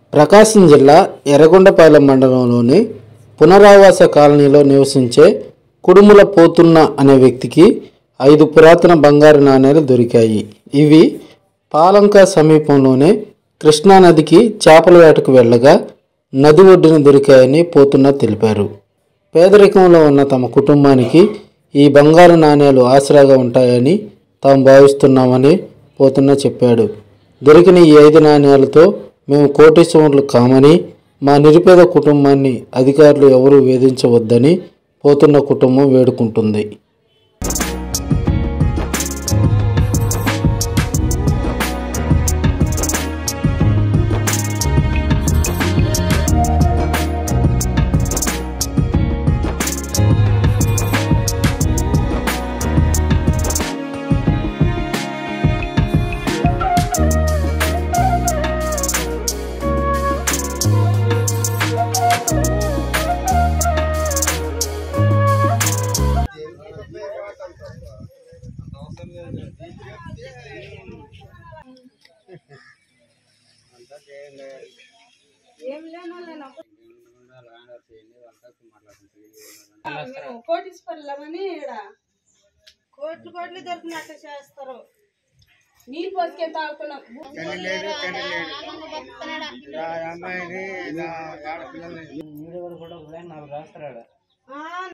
ప్రకాశం జిల్లా ఎర్రగొండపాలెం మండలంలోని పునరావాస కాలనీలో నివసించే కుడుముల పోతున్న అనే వ్యక్తికి ఐదు పురాతన బంగారు నాణేలు దొరికాయి ఇవి పాలంక సమీపంలోనే కృష్ణానదికి చేపల వేటకు వెళ్ళగా నది ఒడ్డున దొరికాయని పోతున్న తెలిపారు పేదరికంలో ఉన్న తమ కుటుంబానికి ఈ బంగారు నాణేలు ఆసరాగా ఉంటాయని తాము భావిస్తున్నామని పోతున్న చెప్పాడు దొరికిన ఈ ఐదు నాణేలతో మేము కోటీశ్వరులు కామని మా నిరుపేద కుటుంబాన్ని అధికారులు ఎవరూ వేధించవద్దని పోతున్న కుటుంబం వేడుకుంటుంది మేము కోటీశ్వరులమని ఈడ కోట్లు కోట్లు దొరికినట్టు చేస్తారు నీళ్ళు పోసుకొని తాగుతున్నాం ఆ